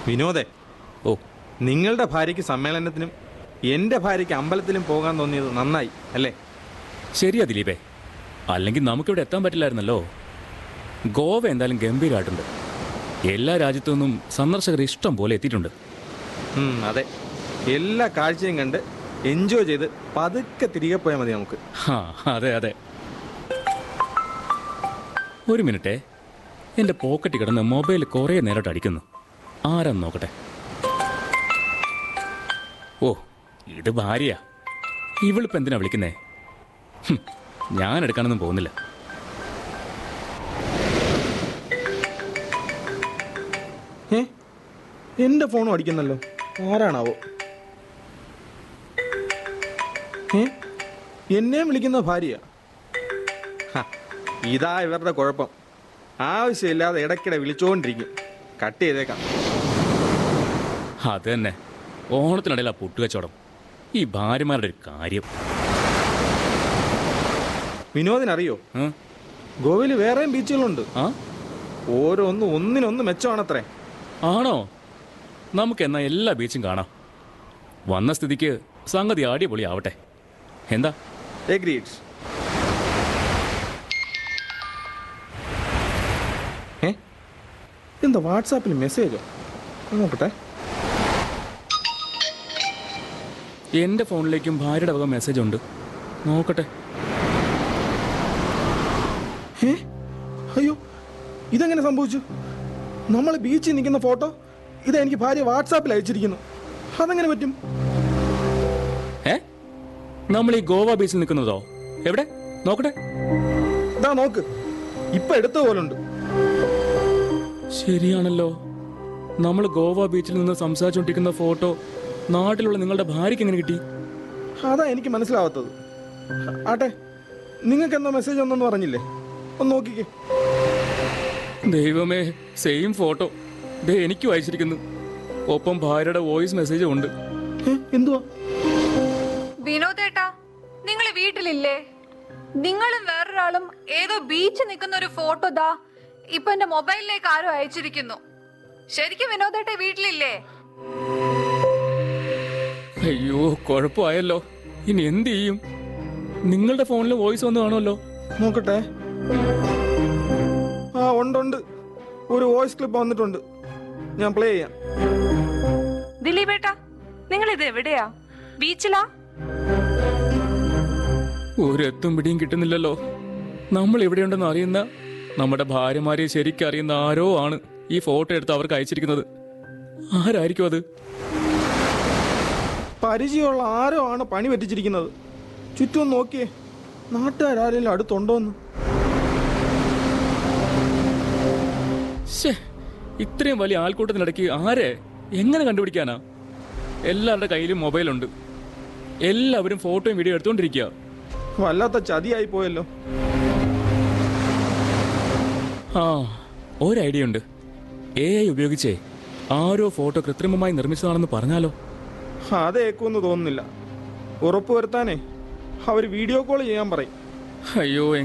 വിനോദേ ഓ നിങ്ങളുടെ ഭാര്യയ്ക്ക് സമ്മേളനത്തിനും എൻ്റെ ഭാര്യയ്ക്ക് അമ്പലത്തിലും പോകാൻ തോന്നിയത് നന്നായി അല്ലേ ശരിയാ ദിലീപേ അല്ലെങ്കിൽ നമുക്കിവിടെ എത്താൻ പറ്റില്ലായിരുന്നല്ലോ ഗോവ എന്തായാലും ഗംഭീരമായിട്ടുണ്ട് എല്ലാ രാജ്യത്തു നിന്നും സന്ദർശകർ ഇഷ്ടം പോലെ എത്തിയിട്ടുണ്ട് ഉം, അതെ എല്ലാ കാഴ്ചയും കണ്ട് എൻജോയ് ചെയ്ത് പതുക്കെ തിരികെ പോയാൽ മതി നമുക്ക് ഹാ അതെ അതെ ഒരു മിനിറ്റേ എൻ്റെ പോക്കറ്റ് കിടന്ന് മൊബൈൽ കുറേ നേരമായിട്ട് അടിക്കുന്നു ആരാന്ന് നോക്കട്ടെ ഓ ഇത് ഭാര്യയാ ഇവളിപ്പോൾ എന്തിനാ വിളിക്കുന്നേ ഹും, ഞാൻ എടുക്കാനൊന്നും പോകുന്നില്ല ഏ എൻ്റെ ഫോണും അടിക്കുന്നല്ലോ ആരാണാവോ ഏ എന്നെയും വിളിക്കുന്ന ഭാര്യ ഇതാ ഇവരുടെ കുഴപ്പം ആവശ്യമില്ലാതെ ഇടയ്ക്കിടെ വിളിച്ചുകൊണ്ടിരിക്കും കട്ട് ചെയ്തേക്കാം അത് തന്നെ ഓണത്തിനിടയിൽ ആ പുട്ടുകച്ചവടം ഈ ഭാര്യമാരുടെ ഒരു കാര്യം വിനോദിനറിയോ ആ? ഗോവയിൽ വേറെയും ബീച്ചുകളുണ്ട് ആ ഓരോന്നും ഒന്നിനൊന്ന് മെച്ചമാണത്രേ ആണോ നമുക്ക് എന്നാ എല്ലാ ബീച്ചും കാണാം വന്ന സ്ഥിതിക്ക് സംഗതി അടിപൊളി ആവട്ടെ എന്താ എഗ്രീഡ് ഏ എന്താ വാട്സാപ്പിൽ മെസ്സേജോ നോക്കട്ടെ എൻ്റെ ഫോണിലേക്കും ഭാര്യയുടെ വക മെസ്സേജ് ഉണ്ട് നോക്കട്ടെ ഏ അയ്യോ ഇതെങ്ങനെ സംഭവിച്ചു നമ്മൾ ബീച്ചിൽ നിൽക്കുന്ന ഫോട്ടോ ഇതാ എനിക്ക് ഭാര്യ വാട്സാപ്പിൽ അയച്ചിരിക്കുന്നു അതെങ്ങനെ പറ്റും ഏ നമ്മൾ ഈ ഗോവ ബീച്ചിൽ നിൽക്കുന്നതോ എവിടെ നോക്കട്ടെ ഇതാ നോക്ക് ഇപ്പൊ എടുത്ത പോലുണ്ട് ശരിയാണല്ലോ നമ്മൾ ഗോവ ബീച്ചിൽ നിന്ന് സംസാരിച്ചുകൊണ്ടിരിക്കുന്ന ഫോട്ടോ നാട്ടിലുള്ള നിങ്ങളുടെ ഭാര്യയ്ക്ക് എങ്ങനെ കിട്ടി അതാ എനിക്ക് മനസ്സിലാവാത്തത് ആട്ടെ നിങ്ങൾക്ക് എന്താ മെസ്സേജ് ഒന്നെന്ന് പറഞ്ഞില്ലേ ഒന്ന് നോക്കിക്കേ ദൈവമേ സെയിം ഫോട്ടോ ദേ എനിക്കും അയച്ചിരിക്കുന്നു ഒപ്പം ഭാര്യയുടെ വോയിസ് മെസ്സേജും ഉണ്ട് ഏ, എന്തുവാ വിനോദേട്ടാ നിങ്ങൾ വീട്ടിലില്ലേ നിങ്ങളും വേറൊരാളും ഏതോ ബീച്ച് നിൽക്കുന്ന ഒരു ഫോട്ടോ ദാ ഇപ്പൊ എന്റെ മൊബൈലിലേക്ക് ആരോ അയച്ചിരിക്കുന്നു ശരിക്കും വിനോദേട്ട വീട്ടിലില്ലേ അയ്യോ കുഴപ്പമായല്ലോ ഇനി എന്ത് ചെയ്യും നിങ്ങളുടെ ഫോണിൽ വോയിസ് വന്നു കാണുമല്ലോ നോക്കട്ടെ ആ ഉണ്ട് ഉണ്ട് ഒരു വോയിസ് ക്ലിപ്പ് വന്നിട്ടുണ്ട് ഞാൻ പ്ലേ ചെയ്യാം ദിലീപേട്ടാ നിങ്ങൾ ഇത് എവിടെയാ ബീച്ചിലാ ഒരു എത്തും പിടിയും കിട്ടുന്നില്ലല്ലോ നമ്മൾ എവിടെയുണ്ടെന്ന് അറിയുന്ന നമ്മുടെ ഭാര്യമാരെ ശരിക്കും അറിയുന്ന ആരോ ആണ് ഈ ഫോട്ടോ എടുത്ത് അവർക്ക് അയച്ചിരിക്കുന്നത് ആരായിരിക്കും അത് പരിചയമുള്ള ആരോ ആണ് പണി പറ്റിച്ചിരിക്കുന്നത് ചുറ്റും ഒന്ന് നോക്കിയേ നാട്ടുകാരെങ്കിലും അടുത്തുണ്ടോന്ന് ശ്ശേ ഇത്രയും വലിയ ആൾക്കൂട്ടത്തിനിടയ്ക്ക് ആരെ എങ്ങനെ കണ്ടുപിടിക്കാനാ എല്ലാവരുടെ കയ്യിലും മൊബൈലുണ്ട് എല്ലാവരും ഫോട്ടോയും വീഡിയോ എടുത്തുകൊണ്ടിരിക്കുക വല്ലാത്ത ചതിയായി പോയല്ലോ ആ ഒരു ഐഡിയ ഉണ്ട് എ ഐ ഉപയോഗിച്ചേ ആരോ ഫോട്ടോ കൃത്രിമമായി നിർമ്മിച്ചതാണെന്ന് പറഞ്ഞാലോ അതേക്കുമെന്ന് തോന്നുന്നില്ല ഉറപ്പുവരുത്താനേ അവർ വീഡിയോ കോൾ ചെയ്യാൻ പറയും അയ്യോ